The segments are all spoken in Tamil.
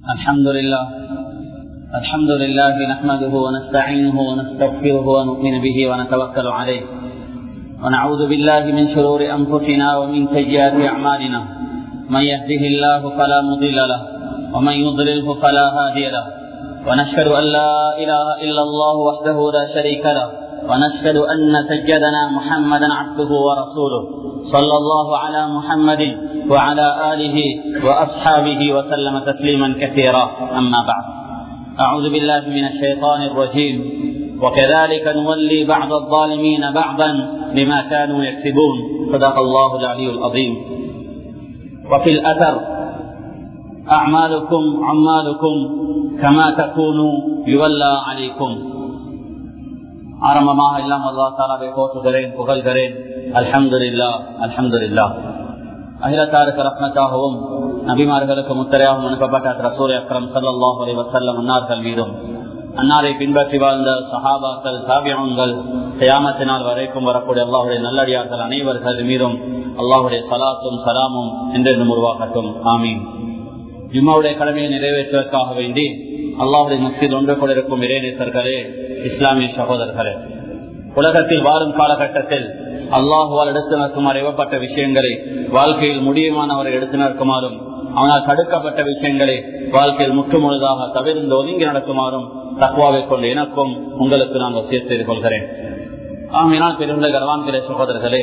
الحمد لله الحمد لله نحمده ونستعينه ونستغفره ونؤمن به ونتوكل عليه ونعوذ بالله من شرور أنفسنا ومن سيئات أعمالنا من يهده الله فلا مضل له ومن يضلله فلا هادي له ونشهد أن لا إله إلا الله وحده لا شريك له ونشهد أن سجدنا محمدا عبده ورسوله صلى الله على محمد وعلى آله وأصحابه وسلم تسليما كثيرا أما بعد أعوذ بالله من الشيطان الرجيم وكذلك نولي بعض الظالمين بعضا بما كانوا يكسبون صدق الله العلي العظيم وفي الأثر أعمالكم عمالكم كما تكونوا يولى عليكم ஆரம்பமாக எல்லாம் அல்லா தாலாவை போற்றுகிறேன் புகழ்கிறேன் அல்ஹம்துல்லா அல்ஹம்துல்லா அகிலத்தாருக்கு ரத்னத்தாகவும் நபிமார்களுக்கு முத்தரையாகவும் அனுப்பப்பட்ட ரசூல் அக்ரம் சல்லாஹ் அலி வசல்லம் அன்னார்கள் மீதும் அன்னாரை பின்பற்றி வாழ்ந்த சஹாபாக்கள் சாபியங்கள் செய்யாமத்தினால் வரைக்கும் வரக்கூடிய அல்லாஹுடைய நல்லடியார்கள் அனைவர்கள் மீதும் அல்லாஹுடைய சலாத்தும் சலாமும் என்றென்றும் உருவாகட்டும் ஆமீன் ஜும்மாவுடைய கடமையை நிறைவேற்றுவதற்காக வேண்டி அல்லாஹுடைய மஸ்ஜித் ஒன்று கொண்டிருக்கும் இறைநேசர்களே இஸ்லாமிய சகோதரர்களே உலகத்தில் வாழும் காலகட்டத்தில் அல்லாஹுவால் எடுத்து நடக்குமாறு ஏவப்பட்ட விஷயங்களை வாழ்க்கையில் முடியுமானவரை எடுத்து நடக்குமாறும் அவனால் தடுக்கப்பட்ட விஷயங்களை வாழ்க்கையில் முற்றுமுழுதாக தவிர்ந்து ஒதுங்கி நடக்குமாறும் தக்குவாவை கொண்டு எனக்கும் உங்களுக்கு நான் வசிய செய்து கொள்கிறேன் ஆமினால் பெருந்த கரவான்கிற சகோதரர்களே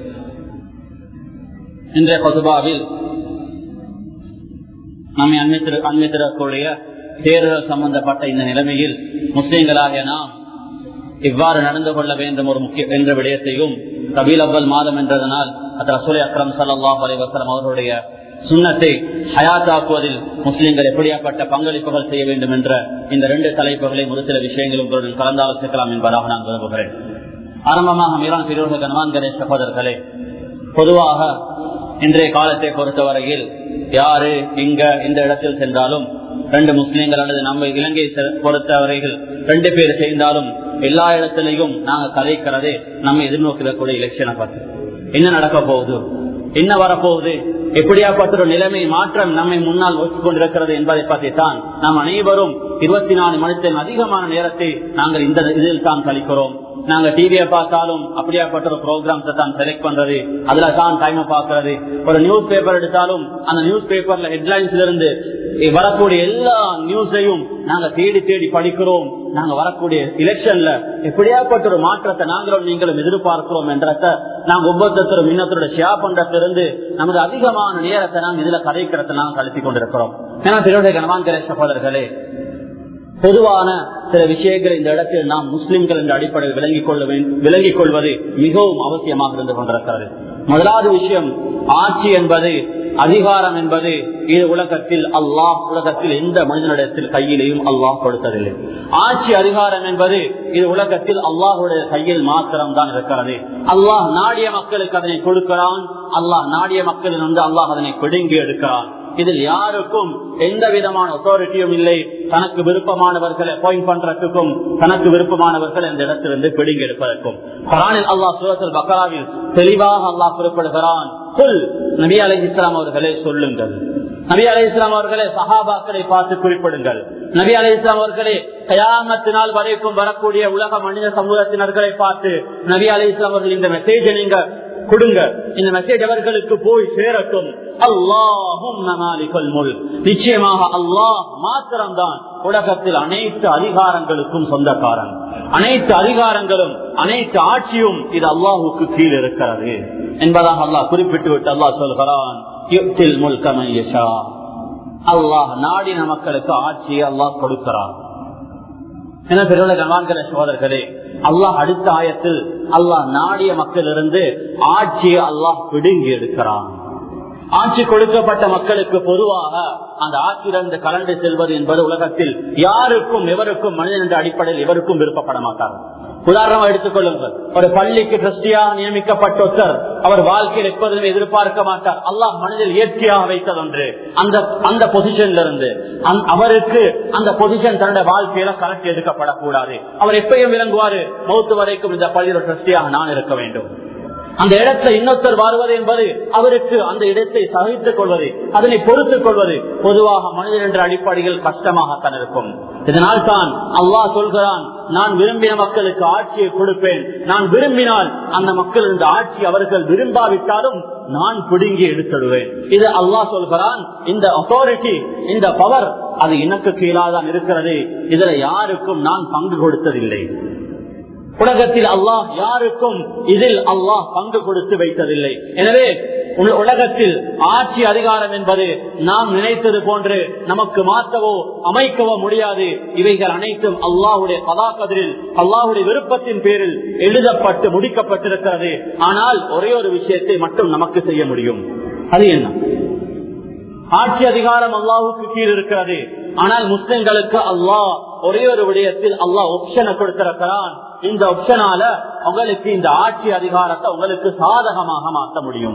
இன்றைய பொதுபாவில் நம்மை அண்மித்திருக்கக்கூடிய தேர்தல் சம்பந்தப்பட்ட இந்த நிலைமையில் முஸ்லீம்களாகிய நாம் இவ்வாறு நடந்து கொள்ள வேண்டும் ஒரு முக்கிய என்ற விடயத்தையும் கபீல் அவ்வல் மாதம் என்றதனால் அது ரசூலை அக்ரம் சல்லாஹ் அலைவசலம் அவர்களுடைய சுண்ணத்தை ஹயாத்தாக்குவதில் முஸ்லீம்கள் எப்படியாப்பட்ட பங்களிப்புகள் செய்ய வேண்டும் என்ற இந்த ரெண்டு தலைப்புகளையும் ஒரு சில விஷயங்களும் உங்களுடன் கலந்தாலோசிக்கலாம் என்பதாக நான் விரும்புகிறேன் ஆரம்பமாக மீரான் பிரிவுகள் கனவான்களே சகோதரர்களே பொதுவாக இன்றைய காலத்தை பொறுத்தவரையில் யாரு இங்க இந்த இடத்தில் சென்றாலும் ரெண்டு முஸ்லீம்கள் அல்லது நம்ம இலங்கை பொறுத்தவரைகள் ரெண்டு பேர் செய்தாலும் எல்லா இடத்திலையும் நாங்க கலைக்கிறதே நம்ம எதிர்நோக்கிடக்கூடிய எலெக்ஷனை பார்த்து என்ன நடக்க போகுது என்ன வரப்போகுது எப்படியாப்பட்ட ஒரு நிலைமை மாற்றம் நம்மை முன்னால் நோக்கிக் கொண்டிருக்கிறது என்பதை பற்றி தான் நாம் அனைவரும் இருபத்தி நாலு மணித்தின் அதிகமான நேரத்தை நாங்கள் இந்த இதில் தான் கழிக்கிறோம் நாங்க டிவியை பார்த்தாலும் அப்படியாப்பட்ட ஒரு ப்ரோக்ராம்ஸை தான் செலக்ட் பண்றது அதுல தான் டைமை பாக்குறது ஒரு நியூஸ் பேப்பர் எடுத்தாலும் அந்த நியூஸ் பேப்பர்ல ஹெட்லைன்ஸ்ல இருந்து வரக்கூடிய எல்லா நியூஸையும் நாங்க தேடி தேடி படிக்கிறோம் நாங்க வரக்கூடிய எலெக்ஷன்ல எப்படியாப்பட்ட ஒரு மாற்றத்தை நாங்களும் நீங்களும் எதிர்பார்க்கிறோம் என்றத நாங்க ஒவ்வொருத்தரும் இன்னத்தோட ஷேர் பண்றதிலிருந்து நமது அதிகமான நேரத்தை நாங்க இதுல கதைக்கிறத நாங்க கழித்துக் கொண்டிருக்கிறோம் ஏன்னா திருடைய கனவான்கிற சகோதரர்களே பொதுவான சில விஷயங்கள் இந்த இடத்தில் நாம் முஸ்லிம்கள் என்ற அடிப்படையில் விளங்கிக் கொள்ள விளங்கிக் கொள்வது மிகவும் அவசியமாக இருந்து கொண்டிருக்கிறது முதலாவது விஷயம் ஆட்சி என்பது அதிகாரம் என்பது இது உலகத்தில் அல்லாஹ் உலகத்தில் எந்த மனிதனிடத்தில் கையிலையும் அல்லாஹ் கொடுத்ததில்லை ஆட்சி அதிகாரம் என்பது இது உலகத்தில் அல்லாஹுடைய கையில் மாத்திரம் தான் இருக்கிறது அல்லாஹ் நாடிய மக்களுக்கு அதனை கொடுக்கிறான் அல்லாஹ் நாடிய மக்களில் வந்து அல்லாஹ் அதனை பிடுங்கி எடுக்கிறான் இதில் யாருக்கும் எந்த விதமான அத்தாரிட்டியும் இல்லை தனக்கு விருப்பமானவர்களை அப்பாயிண்ட் பண்றதுக்கும் தனக்கு விருப்பமானவர்கள் இந்த இடத்திலிருந்து பிடிங்கி எடுப்பதற்கும் குரானில் அல்லாஹ் சுரத்தில் பக்கராவில் தெளிவாக அல்லாஹ் குறிப்பிடுகிறான் சொல் நபி அலை இஸ்லாம் அவர்களே சொல்லுங்கள் நபி அலை இஸ்லாம் அவர்களே சஹாபாக்களை பார்த்து குறிப்பிடுங்கள் நபி அலை இஸ்லாம் அவர்களே கயாமத்தினால் வரைக்கும் வரக்கூடிய உலக மனித சமூகத்தினர்களை பார்த்து நபி அலை இஸ்லாம் அவர்கள் இந்த மெசேஜை நீங்க கொடுங்க இந்த மெசேஜ் அவர்களுக்கு போய் சேரட்டும் அல்லாஹும் நிச்சயமாக அல்லாஹ் மாத்திரம்தான் உலகத்தில் அனைத்து அதிகாரங்களுக்கும் சொந்தக்காரன் அனைத்து அதிகாரங்களும் அனைத்து ஆட்சியும் இது அல்லாஹுக்கு கீழ் இருக்கிறது என்பதாக அல்லாஹ் குறிப்பிட்டு விட்டு அல்லாஹ் சொல்கிறான் அல்லாஹ் நாடின மக்களுக்கு ஆட்சியை அல்லாஹ் கொடுக்கிறான் என பெருள கண்வான்கிற சோதர்களே அல்லாஹ் அடுத்த ஆயத்தில் அல்லாஹ் நாடிய மக்களிலிருந்து ஆட்சியை அல்லாஹ் பிடுங்கி எடுக்கிறான் ஆட்சி கொடுக்கப்பட்ட மக்களுக்கு பொதுவாக அந்த ஆட்சியிலிருந்து கலந்து செல்வது என்பது உலகத்தில் யாருக்கும் எவருக்கும் மனிதன் என்ற அடிப்படையில் எவருக்கும் விருப்பப்பட மாட்டார்கள் உதாரணமா எடுத்துக்கொள்ளுங்கள் ஒரு பள்ளிக்கு டிரஸ்டியாக நியமிக்கப்பட்ட ஒருத்தர் அவர் வாழ்க்கையில் எப்போதும் எதிர்பார்க்க மாட்டார் அல்லாஹ் மனிதல் இயற்கையாக வைத்ததொன்று அந்த அந்த பொசிஷன்ல இருந்து அவருக்கு அந்த பொசிஷன் தன்னுடைய வாழ்க்கையில கணக்கு எடுக்கப்படக்கூடாது அவர் எப்பயும் விளங்குவாரு மௌத்து வரைக்கும் இந்த பள்ளியோட டிரஸ்டியாக நான் இருக்க வேண்டும் அந்த இடத்துல இன்னொருத்தர் வருவது என்பது அவருக்கு அந்த இடத்தை சகித்துக் கொள்வது அதனை பொறுத்துக் கொள்வது பொதுவாக மனிதன் என்ற அடிப்படையில் கஷ்டமாகத்தான் இருக்கும் இதனால் தான் அல்லாஹ் சொல்கிறான் நான் விரும்பின மக்களுக்கு ஆட்சியை கொடுப்பேன் நான் விரும்பினால் அந்த மக்கள் இந்த ஆட்சி அவர்கள் விரும்பாவிட்டாலும் நான் பிடுங்கி எடுத்துடுவேன் இது அல்லாஹ் சொல்கிறான் இந்த அத்தாரிட்டி இந்த பவர் அது எனக்கு கீழாதான் இருக்கிறது இதுல யாருக்கும் நான் பங்கு கொடுத்ததில்லை உலகத்தில் அல்லாஹ் யாருக்கும் இதில் அல்லாஹ் பங்கு கொடுத்து வைத்ததில்லை எனவே உலகத்தில் ஆட்சி அதிகாரம் என்பது நாம் நினைத்தது போன்று நமக்கு மாற்றவோ அமைக்கவோ முடியாது இவைகள் அனைத்தும் அல்லாஹுடைய பதாக்கதிரில் அல்லாஹுடைய விருப்பத்தின் பேரில் எழுதப்பட்டு முடிக்கப்பட்டிருக்கிறது ஆனால் ஒரே ஒரு விஷயத்தை மட்டும் நமக்கு செய்ய முடியும் அது என்ன ஆட்சி அதிகாரம் அல்லாஹுக்கு கீழ் இருக்கிறது ஆனால் முஸ்லிம்களுக்கு அல்லாஹ் ஒரே ஒரு விடயத்தில் அல்லாஹ் ஒப்ஷனை கொடுத்திருக்கிறான் இந்த ஒப்ஷனால உங்களுக்கு இந்த ஆட்சி அதிகாரத்தை உங்களுக்கு சாதகமாக மாற்ற முடியும்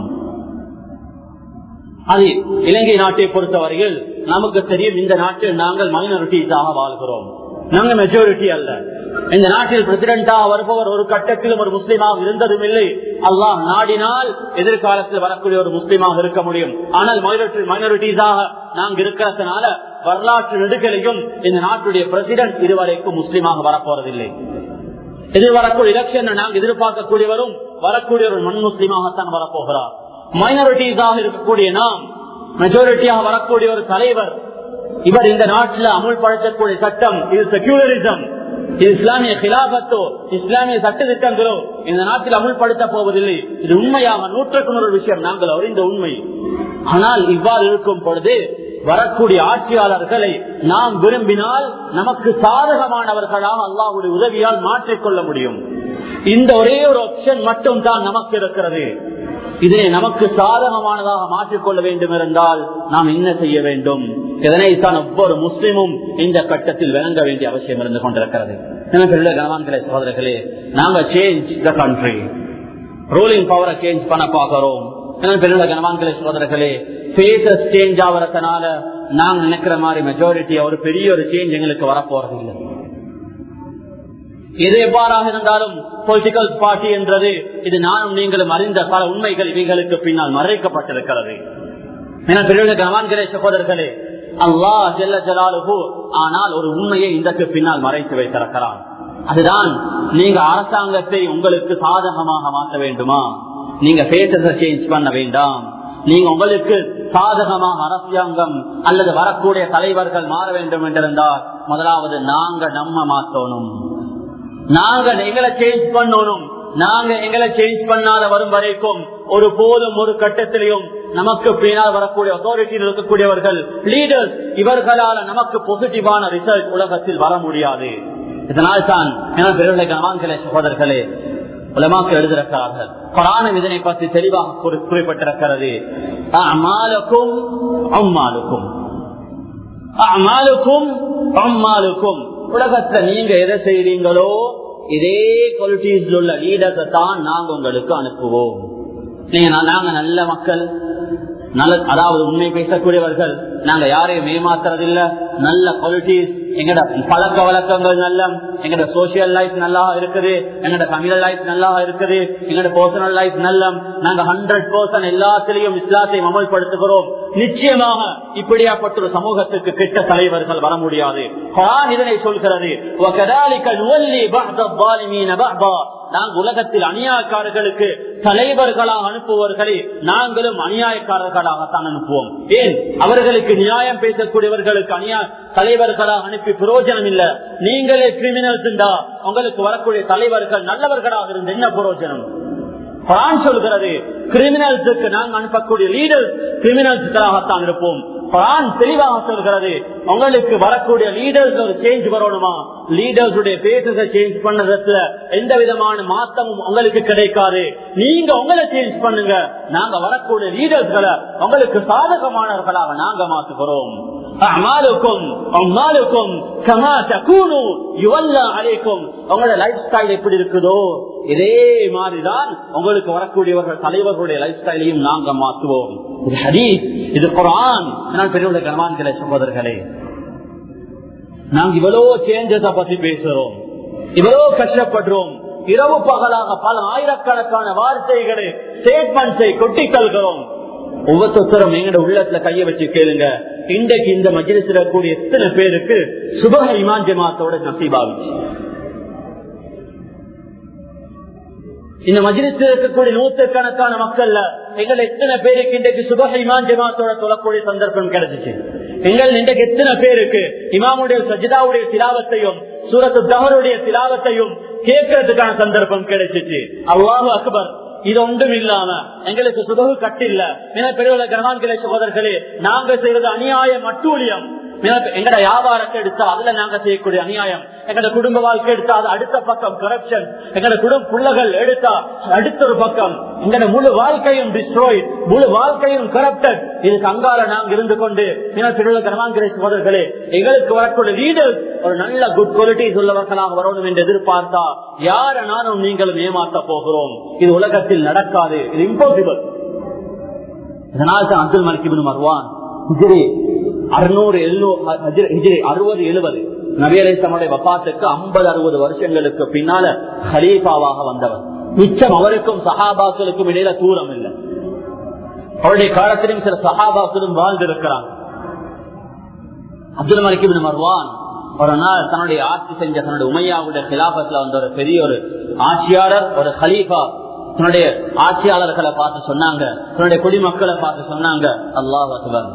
அது இலங்கை நாட்டை பொறுத்தவரையில் நமக்கு தெரியும் இந்த நாட்டில் நாங்கள் மைனாரிட்டிஸாக வாழ்கிறோம் நாங்க மெஜாரிட்டி அல்ல இந்த நாட்டில் பிரசிடண்டா வருபவர் ஒரு கட்டத்திலும் ஒரு முஸ்லீமாக இருந்ததும் இல்லை அல்லாஹ் நாடினால் எதிர்காலத்தில் வரக்கூடிய ஒரு முஸ்லீமாக இருக்க முடியும் ஆனால் மைனாரிட்டிஸாக நாங்க இருக்கிறதுனால வரலாற்று நெடுக்கலையும் இந்த நாட்டுடைய பிரசிடன்ட் இதுவரைக்கும் முஸ்லீமாக வரப்போறதில்லை எதிர்வரக்கூடிய எலெக்ஷன் நாங்கள் எதிர்பார்க்கக்கூடியவரும் வரக்கூடிய ஒரு மண் முஸ்லீமாகத்தான் வரப்போகிறார் மைனாரிட்டிஸாக இருக்கக்கூடிய நாம் மெஜாரிட்டியாக வரக்கூடிய ஒரு தலைவர் இவர் இந்த நாட்டில் அமுல்படுத்தக்கூடிய சட்டம் இது செக்யூலரிசம் இது இஸ்லாமிய கிலாபத்தோ இஸ்லாமிய சட்ட திட்டங்களோ இந்த நாட்டில் அமுல்படுத்த போவதில்லை இது உண்மையாக நூற்றுக்கு நூறு விஷயம் நாங்கள் அறிந்த உண்மை ஆனால் இவ்வாறு இருக்கும் பொழுது வரக்கூடிய ஆட்சியாளர்களை நாம் விரும்பினால் நமக்கு சாதகமானவர்களாக அல்லாவுடைய உதவியால் மாற்றிக்கொள்ள முடியும் இந்த ஒரே ஒரு ஆப்ஷன் மட்டும் தான் நமக்கு இருக்கிறது இதனை நமக்கு சாதகமானதாக மாற்றிக்கொள்ள வேண்டும் இருந்தால் நாம் என்ன செய்ய வேண்டும் இதனைத்தான் ஒவ்வொரு முஸ்லிமும் இந்த கட்டத்தில் விளங்க வேண்டிய அவசியம் இருந்து கொண்டிருக்கிறது எனக்கு கனவான்களே சகோதரர்களே நாங்க சேஞ்ச் த கண்ட்ரி ரூலிங் பவரை சேஞ்ச் பண்ண பாக்கிறோம் பெரிய கனவான்களே சகோதரர்களே பேசஸ் சேஞ்ச் ஆகிறதுனால நாங்க நினைக்கிற மாதிரி மெஜாரிட்டி ஒரு பெரிய ஒரு சேஞ்ச் எங்களுக்கு வரப்போறது இல்லை எது எவ்வாறாக இருந்தாலும் பொலிட்டிக்கல் பார்ட்டி என்றது இது நானும் நீங்களும் அறிந்த பல உண்மைகள் இவைகளுக்கு பின்னால் மறைக்கப்பட்டிருக்கிறது என பெரிய கவான்களே சகோதரர்களே அல்லா ஜெல்ல ஜலாலுகு ஆனால் ஒரு உண்மையை இதற்கு பின்னால் மறைத்து வைத்திருக்கிறான் அதுதான் நீங்க அரசாங்கத்தை உங்களுக்கு சாதகமாக மாற்ற வேண்டுமா நீங்க பேச சேஞ்ச் பண்ண வேண்டாம் நீங்க உங்களுக்கு சாதகமாக அரசாங்கம் அல்லது வரக்கூடிய தலைவர்கள் மாற வேண்டும் என்றிருந்தால் முதலாவது நாங்க நம்ம மாற்றணும் நாங்க எங்களை சேஞ்ச் பண்ணணும் நாங்க எங்களை சேஞ்ச் பண்ணாத வரும் வரைக்கும் ஒரு போதும் ஒரு கட்டத்திலையும் நமக்கு பின்னால் வரக்கூடிய அத்தாரிட்டியில் இருக்கக்கூடியவர்கள் லீடர்ஸ் இவர்களால நமக்கு பாசிட்டிவான ரிசல்ட் உலகத்தில் வர முடியாது இதனால் தான் கனவான்களே சகோதரர்களே உலமாக்கள் எழுதியிருக்கிறார்கள் குரானும் இதனை பற்றி தெளிவாக குறிப்பிட்டிருக்கிறது அம்மாலுக்கும் அம்மாலுக்கும் அம்மாலுக்கும் அம்மாலுக்கும் உலகத்துல நீங்க எதை செய்றீங்களோ இதே குவாலிட்டிஸ் உள்ள லீடர்ஸை தான் நாங்க உங்களுக்கு அனுப்புவோம் நீங்க நாங்க நல்ல மக்கள் நல்ல அதாவது உண்மை பேசக்கூடியவர்கள் நாங்க யாரையும் ஏமாத்துறதில்ல நல்ல குவாலிட்டிஸ் எங்கட பழக்க வழக்கங்கள் நல்ல எங்கட சோசியல் லைஃப் நல்லா இருக்குது எங்கட தமிழ் லைஃப் நல்லா இருக்குது எங்கட பர்சனல் லைஃப் நல்ல நாங்க ஹண்ட்ரட் பர்சன்ட் எல்லாத்திலையும் இஸ்லாத்தையும் அமல்படுத்துகிறோம் நிச்சயமாக இப்படியாப்பட்ட ஒரு சமூகத்துக்கு கெட்ட தலைவர்கள் வர முடியாது இதனை சொல்கிறது நாங்கள் உலகத்தில் அநியாயக்காரர்களுக்கு தலைவர்களாக அனுப்புவர்களை நாங்களும் அநியாயக்காரர்களாகத்தான் அனுப்புவோம் ஏன் அவர்களுக்கு நியாயம் பேசக்கூடியவர்களுக்கு அநியாய தலைவர்களாக அனுப்பி பிரயோஜனம் இல்ல நீங்களே கிரிமினல்ஸ் உங்களுக்கு வரக்கூடிய தலைவர்கள் நல்லவர்களாக இருந்து என்ன பிரயோஜனம் குரான் சொல்கிறது கிரிமினல்ஸுக்கு நாங்கள் அனுப்பக்கூடிய லீடர்ஸ் கிரிமினல்ஸ்களாகத்தான் இருப்போம் குரான் தெளிவாக சொல்கிறது உங்களுக்கு வரக்கூடிய லீடர்ஸ் ஒரு சேஞ்ச் வரணுமா லீடர்ஸ் உடைய பேசஸ சேஞ்ச் பண்ணதுல எந்த விதமான மாற்றமும் உங்களுக்கு கிடைக்காது நீங்க உங்களை சேஞ்ச் பண்ணுங்க நாங்க வரக்கூடிய லீடர்ஸ்களை உங்களுக்கு சாதகமானவர்களாக நாங்க மாற்றுகிறோம் அமாலுக்கும் அம்மாலுக்கும் கமா தகூனு யுவல்லா அலைக்கும் உங்களோட லைஃப் ஸ்டைல் எப்படி இருக்குதோ இதே மாதிரிதான் உங்களுக்கு வரக்கூடியவர்கள் தலைவர்களுடைய லைஃப் ஸ்டைலையும் நாங்க மாற்றுவோம் இது ஹதீஸ் இது குரான் நான் பெரிய கனவான்களே சகோதரர்களே நாங்க இவ்வளவு சேஞ்சஸ பத்தி பேசுறோம் இவ்வளவு கஷ்டப்படுறோம் இரவு பகலாக பல ஆயிரக்கணக்கான வார்த்தைகளை ஸ்டேட்மெண்ட்ஸை கொட்டி தல்கிறோம் ஒவ்வொருத்தரும் எங்கட உள்ளத்துல கைய வச்சு கேளுங்க இன்றைக்கு இந்த மஜிலிசில கூடிய எத்தனை பேருக்கு சுபக இமான் ஜமாத்தோட நசீபாவிச்சு இந்த மஜிலிசில் இருக்கக்கூடிய நூற்றுக்கணக்கான மக்கள்ல எங்கள் எத்தனை பேருக்கு இன்றைக்கு சுபக இமான் ஜமாத்தோட தொழக்கூடிய சந்தர்ப்பம் கிடைச்சிச்சு எங்கள் இன்றைக்கு எத்தனை பேருக்கு இமாமுடைய சஜிதாவுடைய திலாவத்தையும் சூரத்து தவறுடைய திலாவத்தையும் கேட்கறதுக்கான சந்தர்ப்பம் கிடைச்சிச்சு அல்லாஹு அக்பர் இது ஒன்றும் இல்லாம எங்களுக்கு சுபகு கட்டில்ல மிக பெரிய கிரகான்களை சகோதரர்களே நாங்க செய்வது அநியாயம் அட்டூழியம் எங்கட வியாபாரத்தை எடுத்தா அதுல நாங்க செய்யக்கூடிய அநியாயம் எங்கட குடும்ப வாழ்க்கை எடுத்தா அது அடுத்த பக்கம் கரப்ஷன் எங்கட குடும்ப புள்ளகள் எடுத்தா அடுத்த ஒரு பக்கம் எங்கட முழு வாழ்க்கையும் டிஸ்ட்ரோய் முழு வாழ்க்கையும் கரப்டட் இதுக்கு அங்கால நாங்க இருந்து கொண்டு திருவிழா கிரமாங்கிற சோதர்களே எங்களுக்கு வரக்கூடிய லீடர்ஸ் ஒரு நல்ல குட் குவாலிட்டிஸ் உள்ளவர்களாக வரணும் என்று எதிர்பார்த்தா யார நானும் நீங்களும் ஏமாற்ற போகிறோம் இது உலகத்தில் நடக்காது இது இம்பாசிபிள் இதனால் தான் அப்துல் மலிகிபின் மர்வான் அறுநூறு எழுநூறு அறுபது எழுபது நபியரசனுடைய வப்பாத்துக்கு ஐம்பது அறுபது வருஷங்களுக்கு பின்னால ஹலீஃபாவாக வந்தவர் மிச்சம் அவருக்கும் சஹாபாக்களுக்கும் இடையில தூரம் இல்லை அவருடைய காலத்திலும் சில சஹாபாக்களும் வாழ்ந்திருக்கிறாங்க அப்துல் மலிகிபின் மர்வான் ஒரு நாள் தன்னுடைய ஆட்சி செஞ்ச தன்னுடைய உமையாவுடைய கிலாபத்துல வந்த ஒரு பெரிய ஒரு ஆட்சியாளர் ஒரு ஹலீஃபா தன்னுடைய ஆட்சியாளர்களை பார்த்து சொன்னாங்க தன்னுடைய குடிமக்களை பார்த்து சொன்னாங்க அல்லாஹ் அக்பர்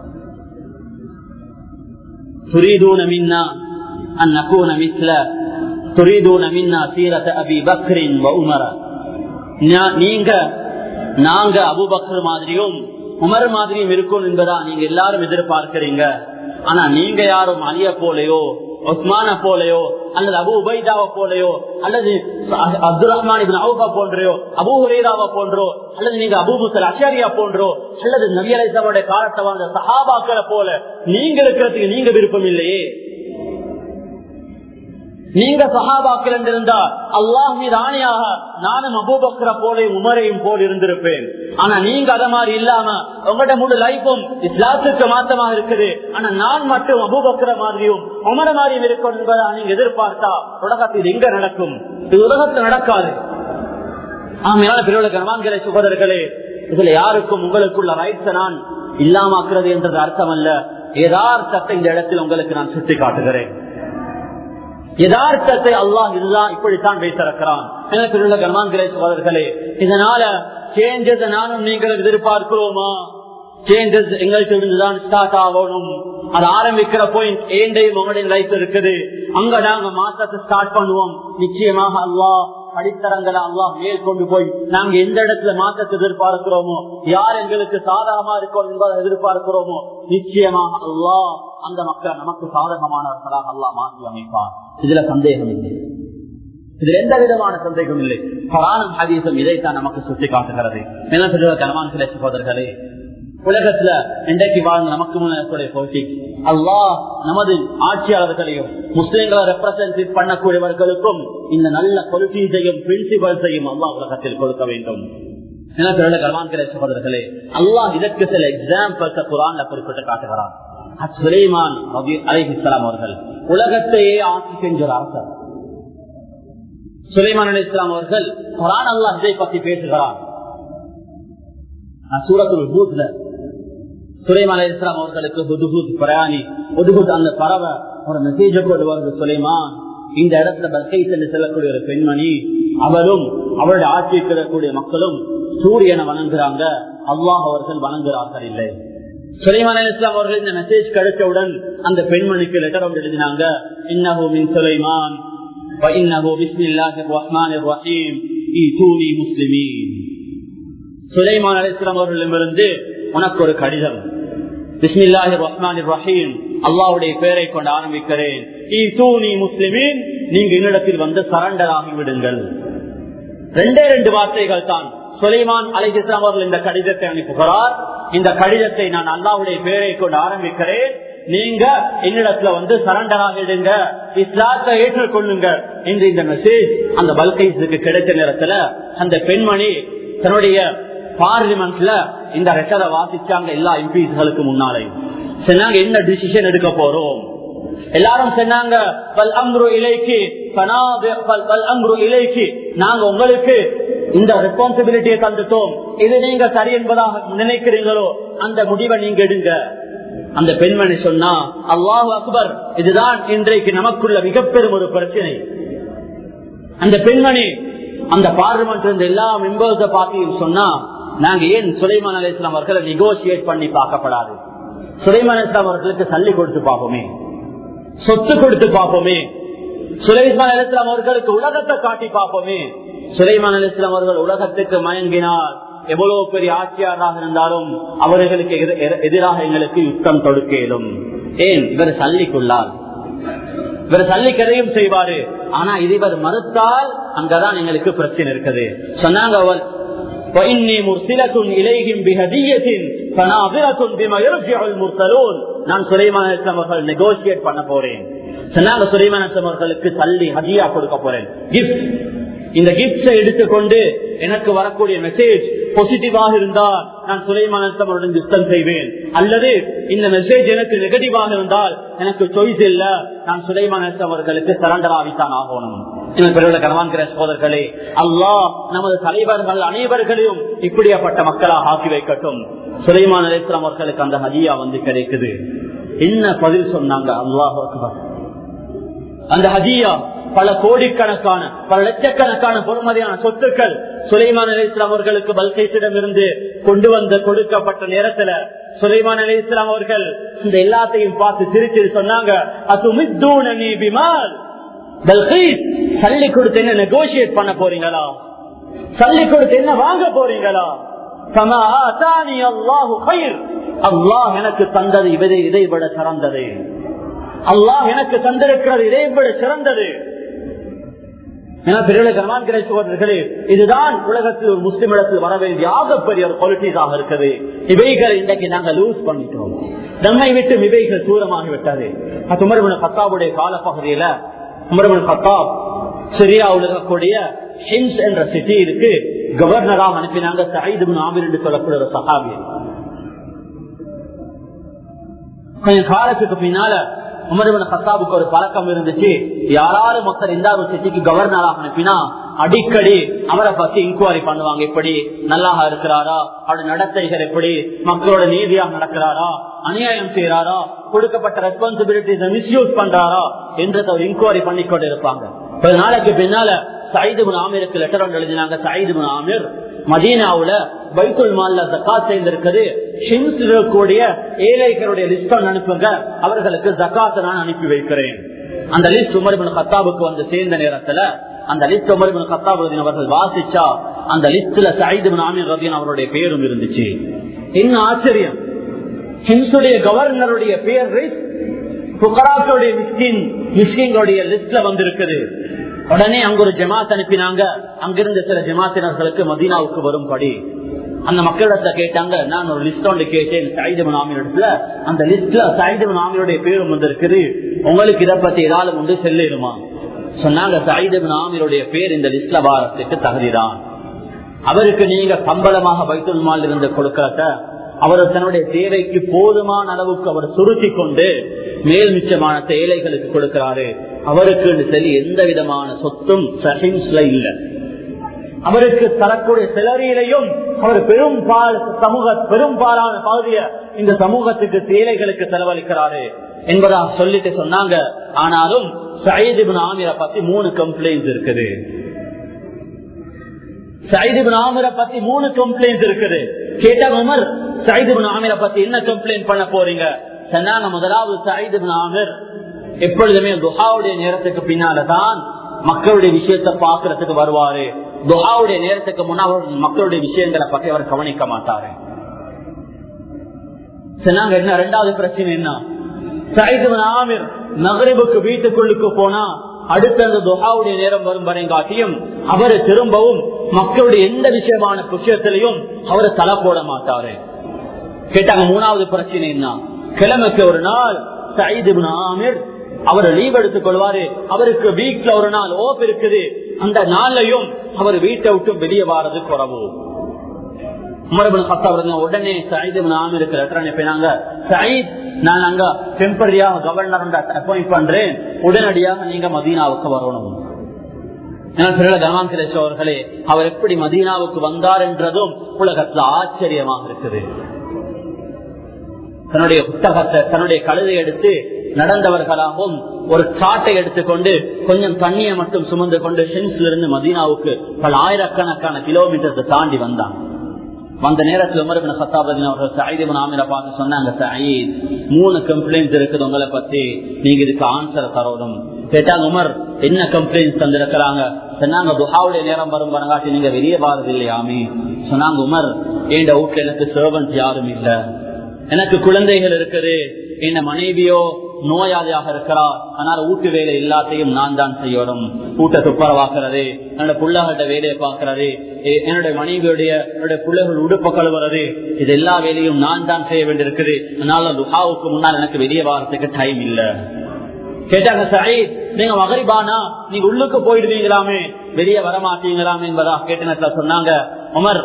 تريدون منا أن نكون مثل تريدون منا سيرة أبي بكر وعمر நீங்க நாங்க அபுபக்கர் மாதிரியும் உமர் மாதிரியும் இருக்கும் என்பதா நீங்க எல்லாரும் எதிர்பார்க்கிறீங்க ஆனா நீங்க யாரும் அலிய போலையோ ஒஸ்மான போலையோ அல்லது அபு உபைதாவை போலையோ அல்லது அப்துல் ரஹ்மான் அவுபா போன்றையோ அபு ஹுரேராவை போன்றோ அல்லது நீங்க அபு முசல் அஷாரியா போன்றோ அல்லது நபி அலிசாவுடைய காலத்தை வாழ்ந்த சஹாபாக்களை போல நீங்க இருக்கிறதுக்கு நீங்க விருப்பம் இல்லையே நீங்க சஹாபாக்கள் என்றிருந்தா அல்லாஹ் மீது ஆணையாக நானும் அபூபக்கர போலையும் உமரையும் போல் இருந்திருப்பேன் ஆனா நீங்க அத மாதிரி இல்லாம உங்களோட முழு லைஃபும் இஸ்லாத்துக்கு மாத்தமாக இருக்குது ஆனா நான் மட்டும் அபூபக்கர மாதிரியும் உமர மாதிரியும் இருக்கும் என்பதா நீங்க எதிர்பார்த்தா உலகத்தில் எங்க நடக்கும் இது உலகத்தில் நடக்காது ஆமையான பிறகு கனவான்களை சுகோதரர்களே இதுல யாருக்கும் உங்களுக்குள்ள ரைட்ஸை நான் இல்லாமக்கிறது என்றது அர்த்தம் அல்ல யதார்த்தத்தை இந்த இடத்தில் உங்களுக்கு நான் சுட்டி காட்டுகிறேன் யதார்த்தத்தை அல்லாஹ் இதுதான் இப்படித்தான் வைத்திருக்கிறான் எனக்கு உள்ள கர்மான்கிரை சோதர்களே இதனால சேஞ்சஸ் நானும் நீங்களும் எதிர்பார்க்கிறோமா சேஞ்சஸ் எங்கள்கிட்ட ஸ்டார்ட் ஆகணும் அது ஆரம்பிக்கிற பாயிண்ட் ஏண்டையும் உங்களுடைய லைஃப் இருக்குது அங்க நாங்க மாசத்தை ஸ்டார்ட் பண்ணுவோம் நிச்சயமாக அல்லாஹ் அடித்தரங்களை அல்லாஹ் மேல் கொண்டு போய் நாங்க எந்த இடத்துல மாற்றத்தை எதிர்பார்க்கிறோமோ யார் எங்களுக்கு சாதகமா இருக்கோம் என்பதை எதிர்பார்க்கிறோமோ நிச்சயமாக அல்லாஹ் அந்த மக்கள் நமக்கு சாதகமானவர்களாக அல்லாஹ் மாற்றி அமைப்பார் இதுல சந்தேகம் இல்லை இதுல எந்த விதமான சந்தேகம் இல்லை பராணம் ஹதீசம் இதைத்தான் நமக்கு சுட்டி காட்டுகிறது என்ன சொல்ற கனவான் சில சகோதரர்களே உலகத்துல இன்றைக்கு வாழ்ந்த நமக்கு முன்னே போட்டி அல்லாஹ் நமது ஆட்சியாளர்களையும் முஸ்லிம்களை ரெப்ரசன்டேட் பண்ணக்கூடியவர்களுக்கும் இந்த நல்ல கொலிட்டிஸையும் பிரின்சிபல்ஸையும் அல்லாஹ் உலகத்தில் கொடுக்க வேண்டும் சகோதரர்களே அல்லாஹ் இதற்கு சில எக்ஸாம்பிள்ஸ் குரான்ல குறிப்பிட்டு காட்டுகிறான் சுலைமான் அலிஹிஸ்லாம் அவர்கள் உலகத்தையே ஆட்சி செஞ்ச ஒரு அரசர் சுலைமான் அலி இஸ்லாம் அவர்கள் குரான் அல்லாஹ் இதை பத்தி பேசுகிறான் சூரத்துல் பூத்ல சுலைமான் அலி இஸ்லாம் அவர்களுக்கு புதுபுத் பிரயாணி புதுபுத் அந்த பறவை ஒரு மெசேஜ கொண்டு வருது சுலைமான் இந்த இடத்துல பஸ்கை சென்று செல்லக்கூடிய ஒரு பெண்மணி அவரும் அவருடைய ஆட்சியில் இருக்கக்கூடிய மக்களும் சூரியனை வணங்குறாங்க அல்லாஹ் அவர்கள் வணங்குறார்கள் இல்லை சுலைமான் அலி இஸ்லாம் அவர்கள் இந்த மெசேஜ் கிடைச்சவுடன் அந்த பெண்மணிக்கு லெட்டர் ஒன்று எழுதினாங்க இன்னஹோ மின் சுலைமான் بسم الله الرحمن الرحيم ஈதூனி முஸ்லிமீன் சுலைமான் அலிஸ்லாம் அவர்களிடமிருந்து உனக்கு ஒரு கடிதம் பிஸ்மில்லாஹி ரஹ்மான் ரஹீம் அல்லாவுடைய பெயரை கொண்டு ஆரம்பிக்கிறேன் ஈசூனி முஸ்லிமீன் நீங்க என்னிடத்தில் வந்து சரண்டர் ஆகிவிடுங்கள் ரெண்டே ரெண்டு வார்த்தைகள் தான் சுலைமான் அலிஸ்லாம் அவர்கள் இந்த கடிதத்தை அனுப்புகிறார் இந்த கடிதத்தை நான் அல்லாவுடைய பெயரை கொண்டு ஆரம்பிக்கிறேன் நீங்க என்னிடத்துல வந்து சரண்டர் ஆகிடுங்க இஸ்லாத்தை ஏற்றுக்கொள்ளுங்க என்று இந்த மெசேஜ் அந்த பல்கைஸுக்கு கிடைத்த நேரத்துல அந்த பெண்மணி தன்னுடைய பார்லிமெண்ட்ல இந்த ரெட்டரை வாசிச்சாங்க எல்லா எம்பிஸ்களுக்கு முன்னாலே சொன்னாங்க என்ன டிசிஷன் எடுக்க போறோம் எல்லாரும் சொன்னாங்க பல் அம்ரு இலைக்கு பல் அம்ரு இலைக்கு நாங்க உங்களுக்கு இந்த ரெஸ்பான்சிபிலிட்டியை தந்துட்டோம் இது நீங்க சரி என்பதாக நினைக்கிறீங்களோ அந்த முடிவை நீங்க எடுங்க அந்த பெண்மணி சொன்னா அல்லாஹு அக்பர் இதுதான் இன்றைக்கு நமக்குள்ள மிக பெரும் ஒரு பிரச்சனை அந்த பெண்மணி அந்த பார்லிமெண்ட் இருந்த எல்லா மெம்பர்ஸ பார்த்து சொன்னா நாங்க ஏன் சுலைமான் அலி இஸ்லாம் அவர்களை நெகோசியேட் பண்ணி பார்க்கப்படாது சுலைமான் இஸ்லாம் அவர்களுக்கு சல்லி கொடுத்து பார்ப்போமே சொத்து கொடுத்து பார்ப்போமே சுலைமான் அலி இஸ்லாம் அவர்களுக்கு உலகத்தை காட்டி பார்ப்போமே சுலைமான் அலி இஸ்லாம் அவர்கள் உலகத்துக்கு மயங்கினார் எவ்வளவு பெரிய ஆட்சியாளராக இருந்தாலும் அவர்களுக்கு எதிராக எங்களுக்கு யுத்தம் தொடுக்கலும் ஏன் இவர் சல்லிக்குள்ளார் இவர் சல்லிக்கதையும் செய்வாரு ஆனா இது இவர் மறுத்தால் அங்கதான் எங்களுக்கு பிரச்சனை இருக்குது சொன்னாங்க அவர் நான் சுலைமான அவர்கள் நெகோசியேட் பண்ண போறேன் சொன்னாங்க சுலைமான அவர்களுக்கு சல்லி ஹதியா கொடுக்க போறேன் கிஃப்ட் இந்த கிஃப்ட்ஸை எடுத்துக்கொண்டு எனக்கு வரக்கூடிய மெசேஜ் பாசிட்டிவாக இருந்தால் நான் சுலைமானத்தவருடன் யுத்தம் செய்வேன் அல்லது இந்த மெசேஜ் எனக்கு நெகட்டிவாக இருந்தால் எனக்கு சாய்ஸ் இல்ல நான் சுலைமானத்தவர்களுக்கு சரண்டர் ஆகித்தான் ஆகணும் கனவான்கிற சோதர்களே அல்லாஹ் நமது தலைவர்கள் அனைவர்களையும் இப்படியாப்பட்ட மக்களாக ஆக்கி வைக்கட்டும் சுலைமான் அலிஸ்லாம் அவர்களுக்கு அந்த ஹதியா வந்து கிடைக்குது என்ன பதில் சொன்னாங்க அல்லாஹ் அந்த ஹதியா பல கோடிக்கணக்கான பல லட்சக்கணக்கான பொறுமதியான சொத்துக்கள் சுலைமான் அலி இஸ்லாம் அவர்களுக்கு பல்கைத்திடம் இருந்து கொண்டு வந்து கொடுக்கப்பட்ட நேரத்துல சுலைமான் அலி இஸ்லாம் அவர்கள் இந்த எல்லாத்தையும் பார்த்து சிரிச்சு சொன்னாங்க சல்லி கொடுத்து என்ன நெகோசியேட் பண்ண போறீங்களா சல்லி கொடுத்து என்ன வாங்க போறீங்களா அல்லாஹ் எனக்கு தந்தது இதை இதை விட சிறந்தது அல்லாஹ் எனக்கு தந்திருக்கிறது இதை விட சிறந்தது சோதர்களே இதுதான் உலகத்தில் ஒரு முஸ்லிம் இடத்தில் வர வேண்டிய ஆகப்பெரிய ஒரு குவாலிட்டிஸாக இருக்குது இவைகளை இன்றைக்கு நாங்கள் லூஸ் பண்ணிட்டோம் நம்மை விட்டு இவைகள் தூரமாகி விட்டது உமர்மன் கத்தாவுடைய காலப்பகுதியில உமர்மன் கத்தாப் சிரியாவில் இருக்கக்கூடிய ஹிம்ஸ் என்ற சிட்டி இருக்கு கவர்னராக அனுப்பினாங்க சயிது ஆமீர் என்று சொல்லக்கூடிய ஒரு சகாபி கொஞ்சம் காலத்துக்கு பின்னால உமர்வன சத்தாபுக்கு ஒரு பழக்கம் இருந்துச்சு யாராவது மக்கள் இந்த ஒரு சிட்டிக்கு கவர்னராக அனுப்பினா அடிக்கடி அவரை பத்தி இன்கொயரி பண்ணுவாங்க எப்படி நல்லாக இருக்கிறாரா அவருடைய நடத்தைகள் எப்படி மக்களோட நீதியாக நடக்கிறாரா அநியாயம் செய்யறாரா கொடுக்கப்பட்ட ரெஸ்பான்சிபிலிட்டிஸ் மிஸ்யூஸ் பண்றாரா என்றதை ஒரு இன்கொயரி பண்ணி கொண்டு இருப்பாங்க ஒரு நாளைக்கு பின்னால சயிதுபின் ஆமிருக்கு லெட்டர் ஒன்று எழுதினாங்க சயிதுபின் ஆமிர் மதீனாவுல பைத்துல் மால்ல ஜக்காத் செய்திருக்கிறது ஷிம்ஸ் இருக்கக்கூடிய ஏழைகளுடைய லிஸ்ட் அனுப்புங்க அவர்களுக்கு ஜக்காத்தை நான் அனுப்பி வைக்கிறேன் அந்த லிஸ்ட் உமர்பின் கத்தாபுக்கு வந்து சேர்ந்த நேரத்துல அந்த லிஸ்ட் உமர்பின் கத்தாபுதீன் அவர்கள் வாசிச்சா அந்த லிஸ்ட்ல சயிதுபின் ஆமீர் ரபீன் அவருடைய பேரும் இருந்துச்சு என்ன ஆச்சரியம் ஹிம்ஸுடைய கவர்னருடைய பேர் புகராக்களுடைய மிஸ்கின் மிஸ்கின்களுடைய லிஸ்ட்ல வந்திருக்குது உடனே அங்க ஒரு ஜமாத் அனுப்பினாங்க அங்கிருந்த சில ஜமாத்தினர்களுக்கு மதீனாவுக்கு வரும்படி அந்த மக்களிடத்தை கேட்டாங்க நான் ஒரு லிஸ்ட் ஒன்று கேட்டேன் சாயிதமன் ஆமியிடத்துல அந்த லிஸ்ட்ல சாயிதமன் ஆமியுடைய பேரும் வந்திருக்குது உங்களுக்கு இதை பத்தி ஏதாவது உண்டு செல்லிடுமா சொன்னாங்க சாயிதமன் ஆமியுடைய பேர் இந்த லிஸ்ட்ல வாரத்துக்கு தகுதிதான் அவருக்கு நீங்க சம்பளமாக வைத்துல் மால் இருந்து கொடுக்கறத அவர் தன்னுடைய தேவைக்கு போதுமான அளவுக்கு அவர் சுருக்கி கொண்டு மேல் மிச்சமான ஏழைகளுக்கு கொடுக்கிறாரு அவருக்கு சரி எந்த விதமான சொத்தும் சஹிம்ஸ்ல இல்ல அவருக்கு தரக்கூடிய சிலரியிலையும் அவர் பெரும் பால் சமூக பெரும்பாலான பகுதிய இந்த சமூகத்துக்கு ஏழைகளுக்கு செலவழிக்கிறாரு என்பதா சொல்லிட்டு சொன்னாங்க ஆனாலும் சயிதிபின் ஆமிர பத்தி மூணு கம்ப்ளைண்ட் இருக்குது சயிதிபின் ஆமிர பத்தி மூணு கம்ப்ளைண்ட் இருக்குது கேட்டா உமர் சயிதிபின் ஆமிர பத்தி என்ன கம்ப்ளைண்ட் பண்ண போறீங்க சொன்னாங்க முதலாவது சயிதிபின் ஆமிர் எப்பொழுதுமே துஹாவுடைய நேரத்துக்கு பின்னால்தான் மக்களுடைய விஷயத்தை பாக்குறதுக்கு வருவாரு துஹாவுடைய நேரத்துக்கு முன்னாள் மக்களுடைய விஷயங்களை பற்றி அவர் கவனிக்க மாட்டாரு சொன்னாங்க என்ன ரெண்டாவது பிரச்சனை என்ன சயிதுவன் ஆமிர் நகரிபுக்கு வீட்டுக்குள்ளுக்கு போனா அடுத்த அந்த துஹாவுடைய நேரம் வரும் வரை காட்டியும் அவரு திரும்பவும் மக்களுடைய எந்த விஷயமான விஷயத்திலையும் அவரு தலை போட மாட்டாரு கேட்டாங்க மூணாவது பிரச்சனை என்ன கிழமைக்கு ஒரு நாள் சயிதுபின் ஆமிர் அவர் லீவ் எடுத்துக் கொள்வாரு அவருக்கு வீக்ல ஒரு நாள் ஓப் இருக்குது அந்த நாளையும் அவர் வீட்டை விட்டு வெளியே வாரது குறவு உமரபின் கத்தாவிருங்க உடனே சயித் ஆமிருக்கு லெட்டர் அனுப்பினாங்க சயித் நான் அங்க டெம்பரரியாக கவர்னர் அப்பாயிண்ட் பண்றேன் உடனடியாக நீங்க மதீனாவுக்கு வரணும் அவர்களே அவர் எப்படி மதீனாவுக்கு வந்தார் என்றதும் உலகத்துல ஆச்சரியமாக இருக்குது தன்னுடைய புத்தகத்தை தன்னுடைய கழுதை எடுத்து நடந்தவர்களாகவும் ஒரு சாட்டை எடுத்துக்கொண்டு கொஞ்சம் தண்ணியை மட்டும் சுமந்து கொண்டு ஷென்ஸ்ல இருந்து மதீனாவுக்கு பல ஆயிரக்கணக்கான கிலோமீட்டர் தாண்டி வந்தான் வந்த நேரத்தில் உமர் சத்தாபதின் அவர்கள் சயீதிபன் ஆமிர பார்த்து சொன்னாங்க சயீத் மூணு கம்ப்ளைண்ட் இருக்குது உங்களை பத்தி நீங்க இதுக்கு ஆன்சர் தரணும் கேட்டாங்க உமர் என்ன கம்ப்ளைண்ட் தந்திருக்கிறாங்க சொன்னாங்க துஹாவுடைய நேரம் வரும் வரங்காட்டி நீங்க வெளியே வாரது இல்லையாமே சொன்னாங்க உமர் என் வீட்டுல எனக்கு சர்வன்ட் யாரும் இல்ல எனக்கு குழந்தைகள் இருக்குது என்ன மனைவியோ நோயாளியாக இருக்கிறார் அதனால வீட்டு வேலை எல்லாத்தையும் நான் தான் செய்யணும் கூட்ட துப்புரவாக்குறது என்னோட பிள்ளைகளோட வேலையை பார்க்கறது என்னுடைய மனைவியுடைய என்னுடைய பிள்ளைகள் உடுப்ப கழுவுறது இது எல்லா வேலையும் நான் தான் செய்ய வேண்டியிருக்குது அதனால துஹாவுக்கு முன்னால் எனக்கு வெளியே வாரத்துக்கு டைம் இல்ல கேட்டாங்க சயீத் நீங்க மகரிபானா நீங்க உள்ளுக்கு போயிடுவீங்களாமே வெளியே வரமாட்டீங்களாமே என்பதா கேட்டனத்துல சொன்னாங்க உமர்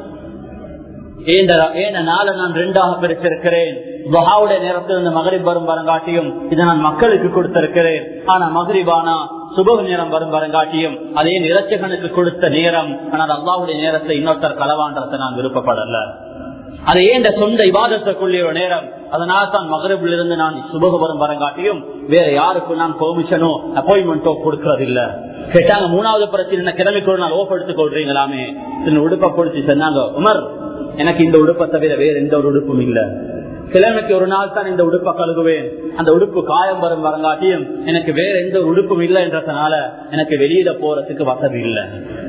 நாளை நான் ரெண்டாக பிரிச்சிருக்கிறேன் துஹாவுடைய நேரத்தில் இந்த மகரிப் வரும் வரங்காட்டியும் இதை நான் மக்களுக்கு கொடுத்திருக்கிறேன் ஆனா மகரிபானா சுப நேரம் வரும் வரங்காட்டியும் அதே நிறச்சகனுக்கு கொடுத்த நேரம் ஆனால் அல்லாவுடைய நேரத்தை இன்னொருத்தர் களவான்றதை நான் விருப்பப்படல அது ஏண்ட சொந்த இவாதத்துக்குள்ளே ஒரு நேரம் அதனால தான் மகரபில் இருந்து நான் சுபக வரும் வரங்காட்டியும் வேற யாருக்கும் நான் பெர்மிஷனோ அப்பாயின்மெண்டோ கொடுக்கறது இல்ல கேட்டாங்க மூணாவது பிரச்சனை கிழமைக்கு ஒரு நாள் ஓப் எடுத்துக் கொள்றீங்களாமே உடுப்ப கொடுத்து சொன்னாங்க உமர் எனக்கு இந்த உடுப்பை தவிர வேற எந்த ஒரு உடுப்பும் இல்ல கிழமைக்கு ஒரு நாள் தான் இந்த உடுப்பை கழுகுவேன் அந்த உடுப்பு காயம் வரும் வரங்காட்டியும் எனக்கு வேற எந்த ஒரு உடுப்பும் இல்லை என்றதுனால எனக்கு வெளியில போறதுக்கு வசதி இல்லை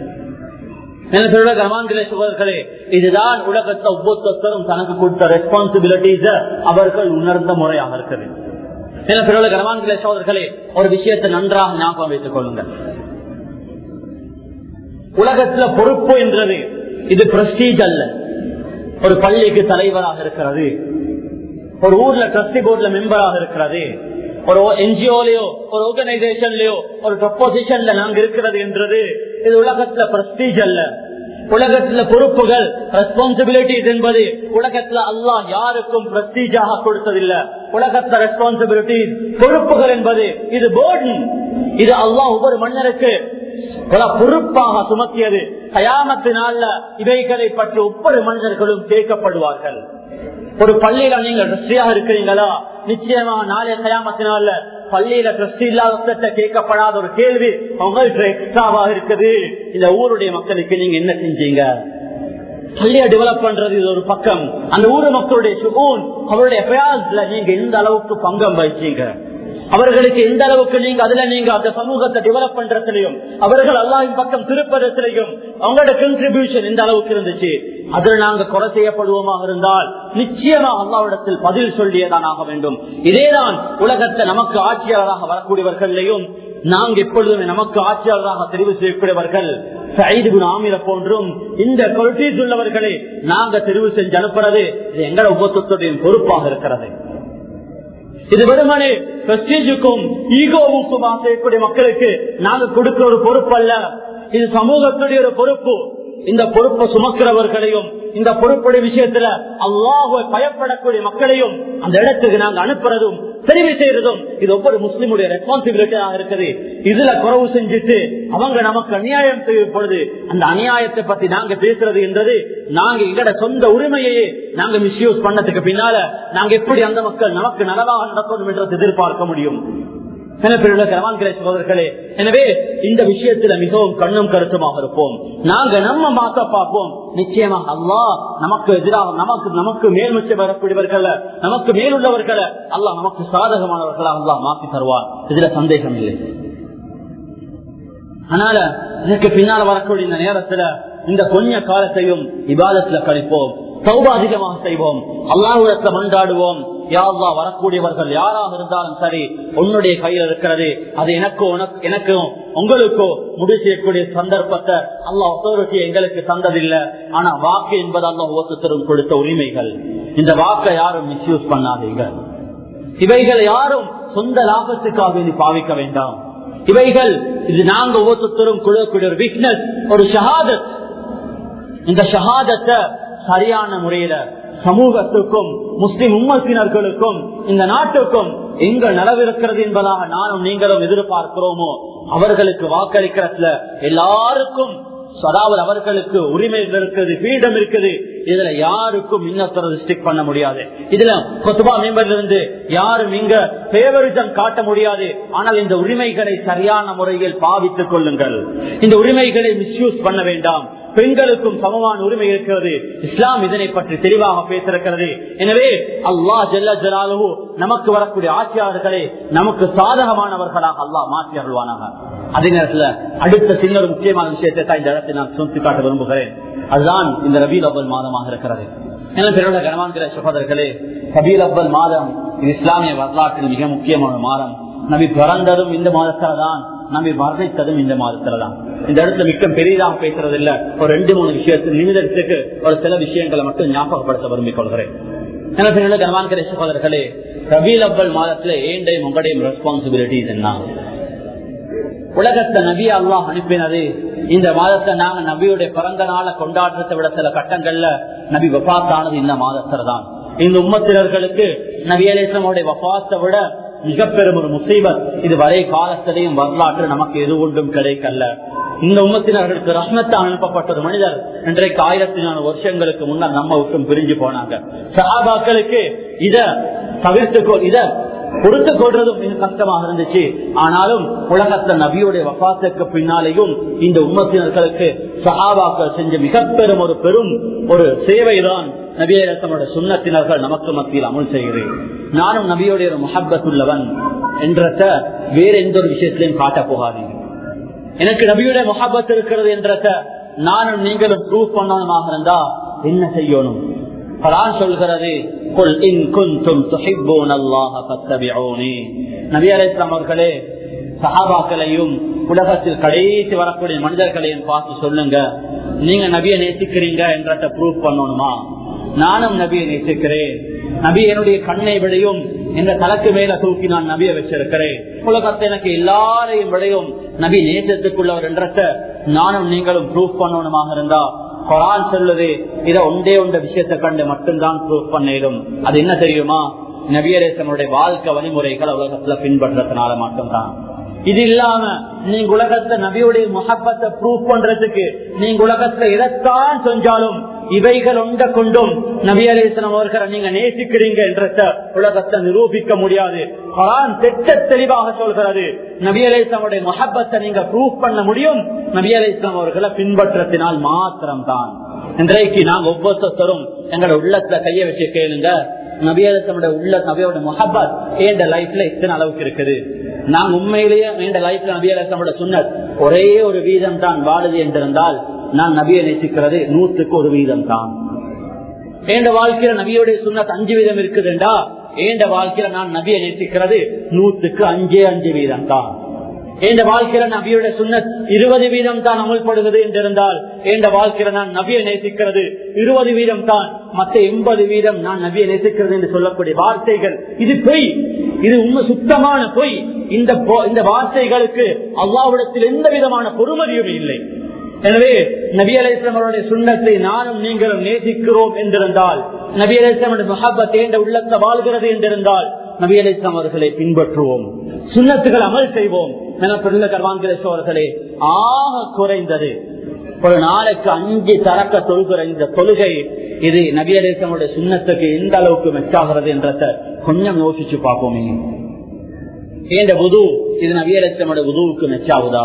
சகோதரர்களே இதுதான் உலகத்தை ஒவ்வொருத்தரும் தனக்கு கொடுத்த ரெஸ்பான்சிபிலிட்டிஸ அவர்கள் உணர்ந்த முறையாக இருக்குது கரமான்களே சோதர்களே ஒரு விஷயத்தை நன்றாக ஞாபகம் வைத்துக் கொள்ளுங்கள் உலகத்துல பொறுப்பு என்றது இது பிரஸ்டீஜ் அல்ல ஒரு பள்ளிக்கு தலைவராக இருக்கிறது ஒரு ஊர்ல ட்ரஸ்டி போர்ட்ல மெம்பராக இருக்கிறது ஒரு என்ஜிஓலயோ ஒரு ஆர்கனைசேஷன்லயோ ஒரு ப்ரொபோசிஷன்ல நாங்க இருக்கிறது என்றது இது உலகத்துல பிரஸ்டீஜ் அல்ல உலகத்துல பொறுப்புகள் ரெஸ்பான்சிபிலிட்டிஸ் என்பது உலகத்துல அல்லாஹ் யாருக்கும் பிரஸ்டீஜாக கொடுத்ததில்ல உலகத்துல ரெஸ்பான்சிபிலிட்டிஸ் பொறுப்புகள் என்பது இது போர்டன் இது அல்லாஹ் ஒவ்வொரு மன்னருக்கு பல பொறுப்பாக சுமத்தியது கயாமத்தினால இவைகளை பற்றி ஒவ்வொரு மனிதர்களும் கேட்கப்படுவார்கள் ஒரு பள்ளியில நீங்க ட்ரஸ்டியாக இருக்கிறீங்களா நிச்சயமா நாளைய கயாமத்தினால பள்ளியில ட்ரஸ்டி இல்லாத கேட்கப்படாத ஒரு கேள்வி உங்கள்கிட்ட எக்ஸ்ட்ராவாக இருக்குது இந்த ஊருடைய மக்களுக்கு நீங்க என்ன செஞ்சீங்க பள்ளிய டெவலப் பண்றது இது ஒரு பக்கம் அந்த ஊர் மக்களுடைய சுகூன் அவருடைய பிரயாசத்துல நீங்க எந்த அளவுக்கு பங்கம் வகிச்சீங்க அவர்களுக்கு எந்த அளவுக்கு நீங்க அதுல நீங்க அந்த சமூகத்தை டெவலப் பண்றதுலயும் அவர்கள் அல்லாவின் பக்கம் திருப்பதத்திலையும் அவங்களோட கன்ட்ரிபியூஷன் எந்த அளவுக்கு இருந்துச்சு அதில் நாங்க கொலை செய்யப்படுவோமாக இருந்தால் நிச்சயமா அல்லாவிடத்தில் பதில் சொல்லியதான் ஆக வேண்டும் இதேதான் உலகத்தை நமக்கு ஆட்சியாளராக வரக்கூடியவர்களையும் நாங்க எப்பொழுதுமே நமக்கு ஆட்சியாளராக தெரிவு செய்யக்கூடியவர்கள் ஆமிர போன்றும் இந்த கொலிட்டிஸ் உள்ளவர்களை நாங்க தெரிவு செஞ்சு அனுப்புறது இது எங்களோட ஒவ்வொருத்தருடைய பொறுப்பாக இருக்கிறது இது வெறுமனே பிரஸ்டீஜுக்கும் ஈகோவுக்கும் ஆசையக்கூடிய மக்களுக்கு நாங்க கொடுக்கிற ஒரு பொறுப்பு அல்ல இது சமூகத்துடைய ஒரு பொறுப்பு இந்த பொறுப்பை சுமக்கிறவர்களையும் இந்த பொறுப்புடைய விஷயத்துல அல்லாஹுவை பயப்படக்கூடிய மக்களையும் அந்த இடத்துக்கு நாங்க அனுப்புறதும் தெரிவு செய்யறதும் இது ஒவ்வொரு முஸ்லிமுடைய ரெஸ்பான்சிபிலிட்டியாக இருக்குது இதுல குறவு செஞ்சுட்டு அவங்க நமக்கு அநியாயம் செய்யும் பொழுது அந்த அநியாயத்தை பத்தி நாங்க பேசுறது என்றது நாங்க எங்கட சொந்த உரிமையை நாங்க மிஸ்யூஸ் பண்ணதுக்கு பின்னால நாங்க எப்படி அந்த மக்கள் நமக்கு நலவாக நடக்கணும் என்றது எதிர்பார்க்க முடியும் சகோதரர்களே எனவே இந்த விஷயத்துல மிகவும் கண்ணும் கருத்துமாக இருப்போம் நாங்க நம்ம மாத்த பார்ப்போம் நிச்சயமாக அல்லா நமக்கு எதிராக நமக்கு நமக்கு மேல்மிச்சம் வரக்கூடியவர்களை நமக்கு மேலுள்ளவர்களை அல்லா நமக்கு சாதகமானவர்களாக அல்லா மாற்றி தருவார் இதுல சந்தேகம் இல்லை அதனால இதற்கு பின்னால வரக்கூடிய இந்த நேரத்துல இந்த கொஞ்ச காலத்தையும் விவாதத்துல கழிப்போம் சௌபா அதிகமாக செய்வோம் அல்லாஹுடத்துல மன்றாடுவோம் யாழ்லா வரக்கூடியவர்கள் யாராக இருந்தாலும் சரி உன்னுடைய கையில் இருக்கிறது அது எனக்கோ எனக்கும் உங்களுக்கோ முடி செய்யக்கூடிய சந்தர்ப்பத்தை அல்லாஹ் அத்தாரிட்டியை எங்களுக்கு தந்ததில்லை ஆனா வாக்கு என்பது அல்லாஹ் ஒவ்வொருத்தரும் கொடுத்த உரிமைகள் இந்த வாக்கை யாரும் மிஸ்யூஸ் பண்ணாதீங்க இவைகள் யாரும் சொந்த லாபத்துக்காக வேண்டி பாவிக்க வேண்டாம் இவைகள் இது நாங்க ஒவ்வொருத்தரும் கொடுக்கக்கூடிய ஒரு வீக்னஸ் ஒரு ஷஹாதத் இந்த ஷஹாதத்தை சரியான முறையில சமூகத்துக்கும் முஸ்லிம் உம்மத்தினர்களுக்கும் இந்த நாட்டுக்கும் எங்க நலவிருக்கிறது என்பதாக நானும் நீங்களும் எதிர்பார்க்கிறோமோ அவர்களுக்கு வாக்களிக்கிறதுல எல்லாருக்கும் அதாவது அவர்களுக்கு உரிமை இருக்குது பீடம் இருக்குது இதுல யாருக்கும் இன்னொருத்தர் ஸ்டிக் பண்ண முடியாது இதுல கொத்துபா மேம்பர்ல இருந்து யாரும் இங்க பேவரிசம் காட்ட முடியாது ஆனால் இந்த உரிமைகளை சரியான முறையில் பாவித்துக் கொள்ளுங்கள் இந்த உரிமைகளை மிஸ்யூஸ் பண்ண வேண்டாம் பெண்களுக்கும் சமமான உரிமை இருக்கிறது இஸ்லாம் இதனை பற்றி தெளிவாக பேசிருக்கிறது எனவே அல்லாஹ் ஜெல்ல ஜலாலு நமக்கு வரக்கூடிய ஆட்சியாளர்களை நமக்கு சாதகமானவர்களாக அல்லாஹ் மாற்றி அருள்வானாக அதே நேரத்துல அடுத்த சின்ன ஒரு முக்கியமான விஷயத்தை தான் இந்த இடத்தை நான் சுட்டி காட்ட விரும்புகிறேன் அதுதான் இந்த ரபீல் அவ்வல் மாதமாக இருக்கிறது என பிறகு கனவான்கிற சகோதரர்களே ரபீல் அவ்வல் மாதம் இது இஸ்லாமிய வரலாற்றில் மிக முக்கியமான மாதம் நபி பிறந்ததும் இந்த மாதத்துல தான் நபி வர்ணித்ததும் இந்த மாதத்துல தான் இந்த இடத்துல மிக்க பெரிதாக பேசுறது இல்ல ஒரு ரெண்டு மூணு விஷயத்துக்கு நிமிடத்துக்கு ஒரு சில விஷயங்களை மட்டும் ஞாபகப்படுத்த விரும்பிக் கொள்கிறேன் என பிறகு கனவான்கிற சகோதரர்களே ரபீல் அவ்வல் மாதத்துல ஏண்டையும் உங்களுடைய ரெஸ்பான்சிபிலிட்டிஸ் என்ன உலகத்தை நபி அல்லாஹ் அனுப்பினது இந்த மாதத்தை நாங்க நபியுடைய பிறந்த நாளை கொண்டாடுறதை விட சில கட்டங்கள்ல நபி வபாத்தானது இந்த மாதத்துல தான் இந்த உம்மத்தினர்களுக்கு நபி அலேசனுடைய வபாத்தை விட மிக பெரும் ஒரு முசீபத் இது வரை காலத்திலையும் வரலாற்று நமக்கு எது ஒன்றும் கிடைக்கல இந்த உம்மத்தினர்களுக்கு ரஹ்மத்தை அனுப்பப்பட்ட ஒரு மனிதர் இன்றைக்கு ஆயிரத்தி நாலு வருஷங்களுக்கு முன்னர் நம்ம விட்டும் பிரிஞ்சு போனாங்க சஹாபாக்களுக்கு இத தவிர்த்து இத பொறுத்து கொள்றதும் மிக கஷ்டமாக இருந்துச்சு ஆனாலும் உலகத்துல நபியுடைய வபாத்துக்கு பின்னாலேயும் இந்த உம்மத்தினர்களுக்கு சஹாபாக்கள் செஞ்ச மிக பெரும் ஒரு பெரும் ஒரு சேவைதான் நபியரசனோட சுண்ணத்தினர்கள் நமக்கு மத்தியில் அமல் செய்கிறேன் நானும் நபியோடைய ஒரு முஹப்பத்துள்ளவன் என்றத வேற எந்த ஒரு விஷயத்திலையும் காட்ட போகாதீங்க எனக்கு நபியுடைய முஹப்பத் இருக்கிறது என்றத நானும் நீங்களும் ப்ரூவ் பண்ணணுமாக இருந்தா என்ன செய்யணும் குரான் சொல்கிறது குல் இன் குன்தும் துஹிப்பூன அல்லாஹ ஃபத்தபிஊனி நபி அலைஹிஸ்ஸலாம் அவர்களே சஹாபாக்களையும் உலகத்தில் கடைசி வரக்கூடிய மனிதர்களையும் பார்த்து சொல்லுங்க நீங்க நபியை நேசிக்கிறீங்க என்றத ப்ரூவ் பண்ணணுமா நானும் நபியை நேசிக்கிறேன் நபி என்னுடைய கண்ணை விடையும் என்ற தலக்கு மேல தூக்கி நான் நபியை வச்சிருக்கிறேன் உலகத்தை எனக்கு எல்லாரையும் விடையும் நபி நேசத்துக்குள்ளவர் என்றத நானும் நீங்களும் ப்ரூவ் பண்ணணுமாக இருந்தா குரான் சொல்லுது இத ஒன்றே ஒன்ற விஷயத்தை கண்டு மட்டும்தான் ப்ரூவ் பண்ணிடும் அது என்ன தெரியுமா நபியரேசனுடைய வாழ்க்கை வழிமுறைகள் உலகத்துல பின்பற்றதுனால மட்டும்தான் இது இல்லாம நீங்க உலகத்துல நபியுடைய முகப்பத்தை ப்ரூவ் பண்றதுக்கு நீங்க உலகத்துல எதைத்தான் செஞ்சாலும் இவைகள் ஒன்ற கொண்டும் நபி அலிஸ்லாம் அவர்களை நீங்க நேசிக்கிறீங்க என்றத உலகத்தை நிரூபிக்க முடியாது குரான் திட்ட தெளிவாக சொல்கிறது நபி அலிஸ்லாமுடைய முகப்பத்தை நீங்க ப்ரூவ் பண்ண முடியும் நபி அலிஸ்லாம் அவர்களை பின்பற்றத்தினால் மாத்திரம் தான் இன்றைக்கு நாங்க ஒவ்வொருத்தரும் எங்களோட உள்ளத்துல கைய வச்சு கேளுங்க நபியரசனுடைய உள்ள நபியோட முகப்பத் என் லைஃப்ல இத்தனை அளவுக்கு இருக்குது நாங்க உண்மையிலேயே என் லைஃப்ல நபியரசனோட சுண்ணத் ஒரே ஒரு வீதம் தான் வாழுது என்றிருந்தால் நான் நபியை நேசிக்கிறது நூற்றுக்கு ஒரு வீதம் தான் என் வாழ்க்கையில நபியோடைய சுண்ணத் அஞ்சு வீதம் இருக்குதுண்டா என் வாழ்க்கையில நான் நபியை நேசிக்கிறது நூற்றுக்கு அஞ்சே அஞ்சு வீதம் தான் என் வாழ்க்கையில நபியுடைய சுண்ணத் இருபது வீதம் தான் அமல்படுகிறது என்றிருந்தால் என் வாழ்க்கையில நான் நபியை நேசிக்கிறது இருபது வீதம் தான் மற்ற எண்பது வீதம் நான் நபியை நேசிக்கிறது என்று சொல்லக்கூடிய வார்த்தைகள் இது பொய் இது உண்மை சுத்தமான பொய் இந்த இந்த வார்த்தைகளுக்கு அல்லாவிடத்தில் எந்த விதமான பொறுமதியும் இல்லை எனவே நபி அலிஸ்லாமருடைய சுண்ணத்தை நானும் நீங்களும் நேசிக்கிறோம் என்றிருந்தால் நபி அலிஸ்லாமுடைய மஹபத் என்ற உள்ளத்தை வாழ்கிறது என்றிருந்தால் நபி அலிஸ்லாம் அவர்களை பின்பற்றுவோம் சுண்ணத்துகள் அமல் செய்வோம் கர்வான்கிரேஸ்வர்களே ஆக குறைந்தது ஒரு நாளைக்கு அஞ்சு தரக்க தொழுகிற இந்த தொழுகை இது நபி அலிஸ்லாமுடைய சுண்ணத்துக்கு எந்த அளவுக்கு மெச்சாகிறது என்றத கொஞ்சம் யோசிச்சு பார்ப்போமே ஏண்ட புது இது நபி அலிஸ்லாமுடைய புதுவுக்கு மெச்சாகுதா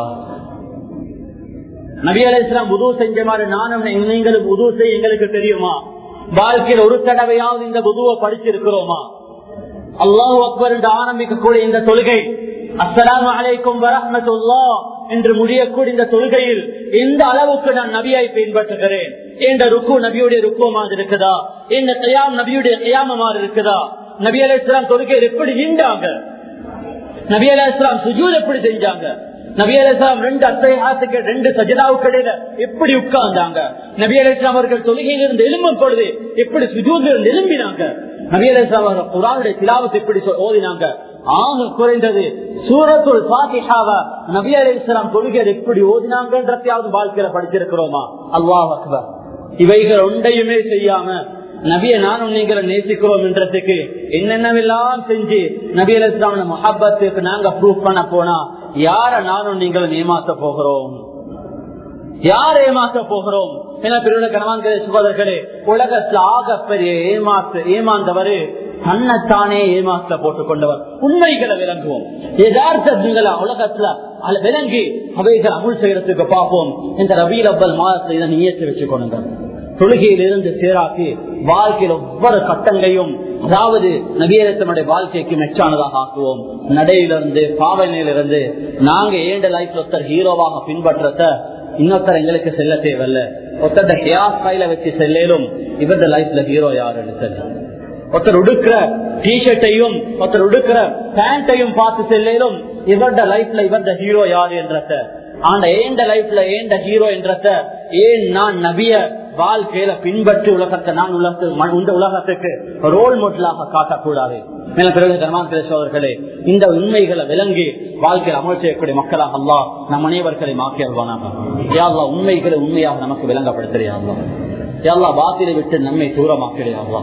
நபி அலிஸ்லாம் உதவு செஞ்ச மாதிரி நானும் நீங்களும் உதவு செய்ய எங்களுக்கு தெரியுமா வாழ்க்கையில் ஒரு தடவையாவது இந்த உதுவை படிச்சிருக்கிறோமா அல்லாஹ் அக்பர் என்று ஆரம்பிக்கக்கூடிய இந்த தொழுகை அஸ்லாம் அலைக்கும் வரமத்துல்லா என்று முடியக்கூடிய இந்த தொழுகையில் எந்த அளவுக்கு நான் நபியை பின்பற்றுகிறேன் என்ற ருக்கு நபியுடைய ருக்குவமாக இருக்குதா இந்த கயாம் நபியுடைய கயாமமாக இருக்குதா நபி அலி இஸ்லாம் தொழுகையில் எப்படி நின்றாங்க நபி அலி இஸ்லாம் சுஜூத் எப்படி செஞ்சாங்க நபி அலிஸ்லாம் ரெண்டு அத்தையாத்துக்கு ரெண்டு சஜிதாவுக்கு இடையில எப்படி உட்கார்ந்தாங்க நபி அலிஸ்லாம் அவர்கள் தொழுகையில் இருந்து எலும்பும் பொழுது எப்படி சுஜூதில் இருந்து எலும்பினாங்க நபி அலிஸ்லாம் அவர்கள் குரானுடைய திலாவத்தை எப்படி ஓதினாங்க ஆக குறைந்தது சூரத்துள் பாத்திஹாவ நபி அலி இஸ்லாம் தொழுகையில் எப்படி ஓதினாங்கன்றதையாவது வாழ்க்கையில படிச்சிருக்கிறோமா அல்லாஹ் அக்பர் இவைகள் ஒன்றையுமே செய்யாம நபிய நானும் நீங்களை நேசிக்கிறோம் என்றதுக்கு என்னென்னவெல்லாம் செஞ்சு நபியல் இஸ்லாமிய மஹபத்துக்கு நாங்க ப்ரூவ் பண்ண போனா யார நானும் நீங்களும் ஏமாத்த போகிறோம் யார் ஏமாற்ற போகிறோம் என பிரிவுல கணவான்களே சுகோதர்களே உலகத்துல ஆகப்பெரிய ஏமாத்து ஏமாந்தவரு தன்னைத்தானே ஏமாற்ற போட்டுக் கொண்டவர் உண்மைகளை விளங்குவோம் யதார்த்தங்களை உலகத்துல அல்ல விளங்கி அவைகள் அமுல் செய்யறதுக்கு பார்ப்போம் இந்த ரபீல் அவ்வல் மாதத்தை இதை நியத்து வச்சு கொண்டு தொழுகையிலிருந்து சேராக்கி வாழ்க்கையில் ஒவ்வொரு கட்டங்களையும் அதாவது நவீனத்தினுடைய வாழ்க்கைக்கு மெச்சானதாக ஆக்குவோம் நடையிலிருந்து பாவனையிலிருந்து நாங்க ஏண்ட லைஃப்ல ஒருத்தர் ஹீரோவாக பின்பற்றத இன்னொருத்தர் எங்களுக்கு செல்ல தேவையில்ல ஒருத்தர் ஹேர் ஸ்டைல வச்சு செல்லும் இவரது லைஃப்ல ஹீரோ யார் எடுத்தது ஒருத்தர் உடுக்கிற டிஷர்ட்டையும் ஒருத்தர் உடுக்கிற பேண்டையும் பார்த்து செல்லும் இவரத லைஃப்ல இவரத ஹீரோ யார் என்றத ஆண்ட ஏண்ட லைஃப்ல ஏண்ட ஹீரோ என்றத ஏன் நான் நபிய வாழ்க்கையில பின்பற்றி உலகத்தை நான் உலகத்துக்கு இந்த உலகத்துக்கு ரோல் மாடலாக காட்டக்கூடாது மேல பிறகு கர்மாந்திர சோதர்களே இந்த உண்மைகளை விளங்கி வாழ்க்கையில் அமல் செய்யக்கூடிய மக்களாக அல்லா நம் அனைவர்களை மாக்கியல்வானாக யாழ்லா உண்மைகளை உண்மையாக நமக்கு விளங்கப்படுத்துறியாங்களா யாழ்லா வாத்திரை விட்டு நம்மை தூரமாக்கிறியாங்களா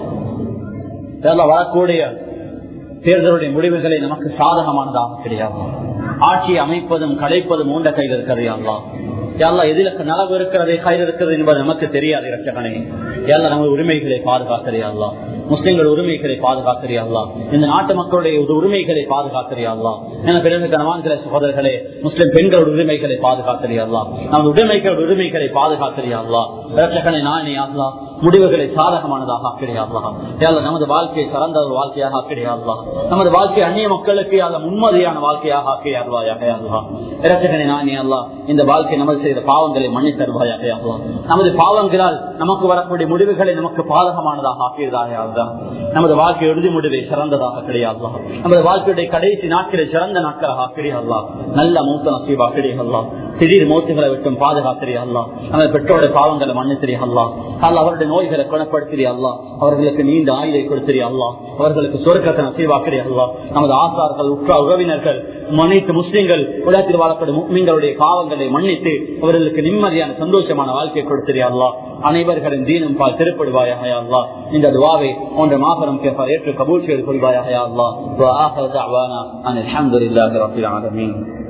யாழ்லா வரக்கூடிய தேர்தலுடைய முடிவுகளை நமக்கு சாதகமானதாக கிடையாது ஆட்சியை அமைப்பதும் கலைப்பதும் மூண்ட கையில் இருக்கிறதா யாழ்லா எதிலுக்கு நலவு இருக்கிறதே கயிறு இருக்கிறது என்பது நமக்கு தெரியாது இரட்சகனே யாழ்லா நமது உரிமைகளை பாதுகாக்கிறியாங்களா முஸ்லிம்கள் உரிமைகளை பாதுகாக்கிறியாங்களா இந்த நாட்டு மக்களுடைய உரிமைகளை பாதுகாக்கிறியாங்களா என பிறகு கனவான்கிற சகோதரர்களே முஸ்லிம் பெண்களோட உரிமைகளை பாதுகாக்கிறியாங்களா நமது உடைமைகளோட உரிமைகளை பாதுகாக்கிறியாங்களா இரட்சகனை நானே ஆகலா முடிவுகளை சாதகமானதாக ஆக்கிடையாங்களா யாழ்லா நமது வாழ்க்கையை சிறந்த ஒரு வாழ்க்கையாக ஆக்கிடையாங்களா நமது வாழ்க்கை அந்நிய மக்களுக்கு யாழ முன்மதியான வாழ்க்கையாக ஆக்கியார்களா இரட்சகனை நானே அல்லா இந்த வாழ்க்கை நமது செய்த பாவங்களை மன்னி தருவாயாக நமது பாவங்களால் நமக்கு வரக்கூடிய முடிவுகளை நமக்கு பாதகமானதாக ஆக்கியதாக நமது வாழ்க்கை இறுதி முடிவை சிறந்ததாக கிடையாது நமது வாழ்க்கையுடைய கடைசி நாட்களை சிறந்த நாட்களாக ஆக்கிரியா நல்ல மூத்த நசீவா கிடையாது திடீர் மூச்சுகளை விட்டும் பாதுகாத்திரியா நமது பெற்றோருடைய பாவங்களை மன்னித்திரியா அல்ல அவருடைய நோய்களை குணப்படுத்திரியா அவர்களுக்கு நீண்ட ஆயுதை கொடுத்திரியா அவர்களுக்கு சொருக்கத்தை நசீவாக்கிறியா நமது ஆசார்கள் உற்ற உறவினர்கள் அனைத்து முஸ்லிம்கள் உலகத்தில் வாழப்படும் முக்மீன்களுடைய பாவங்களை மன்னித்து அவர்களுக்கு நிம்மதியான சந்தோஷமான வாழ்க்கையை கொடுத்திரியா அனைவர்களின் தீனும் பால் திருப்படுவாயாக அல்லா இந்த துவாவை போன்ற மாபெரும் கேட்பார் ஏற்று கபூல் செய்து கொள்வாயாக அல்லா அலமதுல்லாஹி ரபில் ஆலமீன்